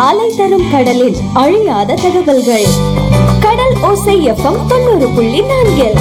அலை தரும் கடலில் அழியாத தகவல்கள் கடல் ஓசை எஃப்எம் தொண்ணூறு புள்ளி நான்கில்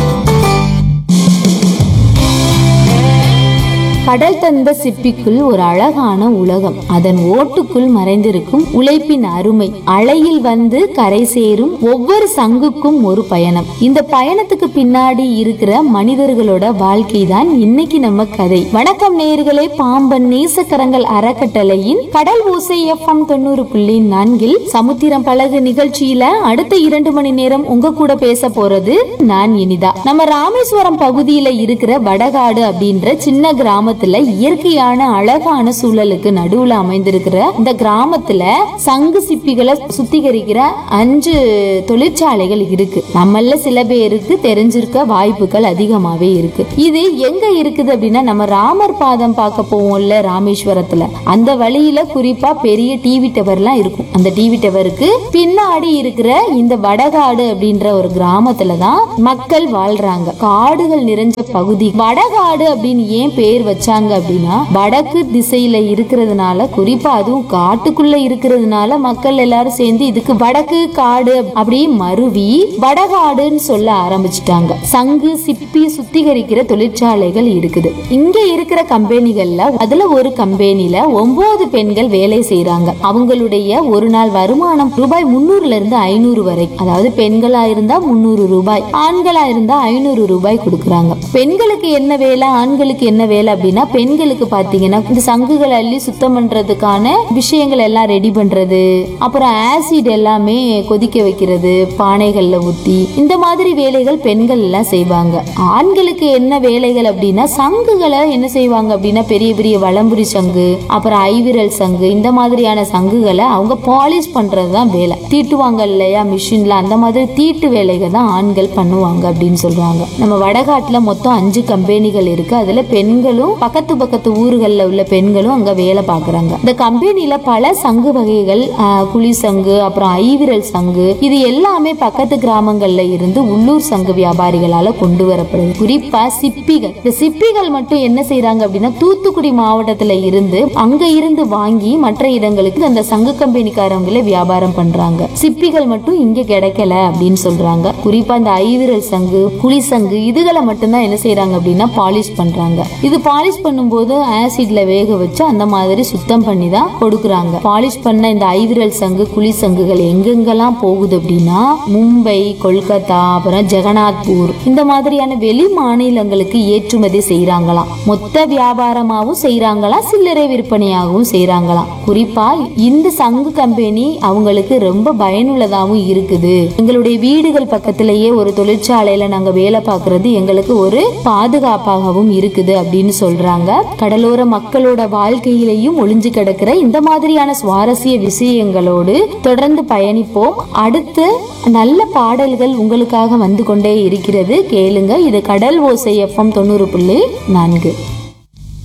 கடல் தந்த சிப்பிக்குள் ஒரு அழகான உலகம் அதன் ஓட்டுக்குள் மறைந்திருக்கும் உழைப்பின் அருமை அலையில் வந்து கரை சேரும் ஒவ்வொரு சங்குக்கும் ஒரு பயணம் இந்த பயணத்துக்கு பின்னாடி இருக்கிற மனிதர்களோட வாழ்க்கை தான் இன்னைக்கு நம்ம கதை வணக்கம் நேயர்களே பாம்பன் நேசக்கரங்கள் அறக்கட்டளையின் கடல் ஓசை எஃப்எம் தொண்ணூறு புள்ளி நான்கில் சமுத்திரம் பழகு நிகழ்ச்சியில அடுத்த இரண்டு மணி நேரம் உங்க கூட பேச போறது நான் இனிதா நம்ம ராமேஸ்வரம் பகுதியில இருக்கிற வடகாடு அப்படின்ற சின்ன கிராமத்துல இயற்கையான அழகான சூழலுக்கு நடுவுல அமைந்திருக்கிற இந்த கிராமத்துல சங்கு சிப்பிகளை சுத்திகரிக்கிற அஞ்சு தொழிற்சாலைகள் இருக்கு நம்மள சில பேருக்கு தெரிஞ்சிருக்க வாய்ப்புகள் அதிகமாவே இருக்கு இது எங்க இருக்குது அப்படின்னா நம்ம ராமர் பாதம் பார்க்க போவோம்ல ராமேஸ்வரத்துல அந்த வழியில குறிப்பா பெரிய டிவி டவர்லாம் இருக்கும் அந்த டிவி டவருக்கு பின்னாடி இருக்கிற இந்த வடகாடு அப்படின்ற ஒரு கிராமத்துல தான் மக்கள் வாழ்றாங்க காடுகள் நிறைஞ்ச பகுதி வடகாடு அப்படின்னு ஏன் பேர் வச்சாங்க அப்படின்னா வடக்கு திசையில இருக்கிறதுனால குறிப்பா அதுவும் காட்டுக்குள்ள இருக்கிறதுனால மக்கள் எல்லாரும் சேர்ந்து இதுக்கு வடக்கு காடு அப்படி மருவி வடகாடுன்னு சொல்ல ஆரம்பிச்சிட்டாங்க சங்கு சிப்பி சுத்திகரிக்கிற தொழிற்சாலைகள் இருக்குது இங்க இருக்கிற கம்பெனிகள்ல அதுல ஒரு கம்பெனில ஒன்பது பெண்கள் வேலை செய்யறாங்க அவங்களுடைய ஒரு நாள் வருமானம் ரூபாய் முன்னூறுல இருந்து ஐநூறு வரை அதாவது பெண்களா இருந்தா முன்னூறு ரூபாய் ஆண்களா இருந்தா ஐநூறு ரூபாய் கொடுக்கறாங்க பெண்களுக்கு என்ன வேலை ஆண்களுக்கு என்ன வேலை அப்படின்னா பெண்களுக்கு பாத்தீங்கன்னா இந்த சங்குகள் அள்ளி சுத்தம் பண்றதுக்கான விஷயங்கள் எல்லாம் ரெடி பண்றது அப்புறம் ஆசிட் எல்லாமே கொதிக்க வைக்கிறது பானைகள்ல ஊத்தி இந்த மாதிரி வேலைகள் பெண்கள் எல்லாம் செய்வாங்க ஆண்களுக்கு என்ன வேலைகள் அப்படின்னா சங்குகளை என்ன செய்வாங்க அப்படின்னா பெரிய பெரிய வலம்புரி சங்கு அப்புறம் ஐவிரல் சங்கு இந்த மாதிரியான சங்குகளை அவங்க பாலிஷ் பண்றதுதான் வேலை தீட்டுவாங்க இல்லையா மிஷின்ல அந்த மாதிரி தீட்டு வேலைகள் தான் ஆண்கள் பண்ணுவாங்க அப்படின்னு சொல்றாங்க நம்ம வடகாட்டுல மொத்தம் அஞ்சு கம்பெனிகள் இருக்கு அதுல பெண்களும் பக்கத்து பக்கத்து ஊர்கள்ல உள்ள பெண்களும் அங்க வேலை பாக்குறாங்க இந்த கம்பெனில பல சங்கு வகைகள் ஆஹ், குழி சங்கு அப்புறம் ஐவிரல் சங்கு இது எல்லாமே பக்கத்து கிராமங்கள்ல இருந்து உள்ளூர் சங்கு வியாபாரிகளால கொண்டு வரப்படுது குறிப்பா சிப்பிகள் இந்த சிப்பிகள் மட்டும் என்ன செய்றாங்க அப்படின்னா தூத்துக்குடி மாவட்டத்துல இருந்து அங்க இருந்து வாங்கி மற்ற இடங்களுக்கு அந்த சங்கு கம்பெனிக்காரங்களே வியாபாரம் பண்றாங்க சிப்பிகள் மட்டும் இங்க கிடைக்கல அப்படின்னு சொல்றாங்க குறிப்பா இந்த ஐவிரல் சங்கு குழி சங்கு இதுகளை மட்டும்தான் என்ன செய்றாங்க அப்படின்னா பாலிஷ் பண்றாங்க இது பாலிஷ் பண்ணும்போது ஆசிட்ல வேக வச்சு அந்த மாதிரி சுத்தம் பண்ணி தான் கொடுக்குறாங்க பாலிஷ் பண்ண இந்த ஐவிரல் சங்கு குழி சங்குகள் எங்கெங்கெல்லாம் போகுது அப்படின்னா மும்பை கொல்கத்தா அப்புறம் ஜெகநாத்பூர் இந்த மாதிரியான வெளி மாநிலங்களுக்கு ஏற்றுமதி செய்றாங்களாம் மொத்த வியாபாரமாவும் செய்றாங்களாம் சில்லறை விற்பனையாகவும் செய்றாங்களாம் குறிப்பா இந்த சங்கு கம்பெனி அவங்களுக்கு ரொம்ப பயனுள்ளதாகவும் இருக்குது எங்களுடைய வீடுகள் பக்கத்திலேயே ஒரு தொழிற்சாலையில நாங்க வேலை பார்க்கறது எங்களுக்கு ஒரு பாதுகாப்பாகவும் இருக்குது அப்படின்னு சொல்றாங்க கடலோர மக்களோட வாழ்க்கையிலையும் ஒளிஞ்சு கிடக்கிற இந்த மாதிரியான சுவாரஸ்ய விஷயங்களோடு தொடர்ந்து பயணிப்போம் அடுத்து நல்ல பாடல்கள் உங்களுக்காக வந்து கொண்டே இருக்கிறது கேளுங்க இது கடல் ஓசை எஃப்எம் தொண்ணூறு புள்ளி நான்கு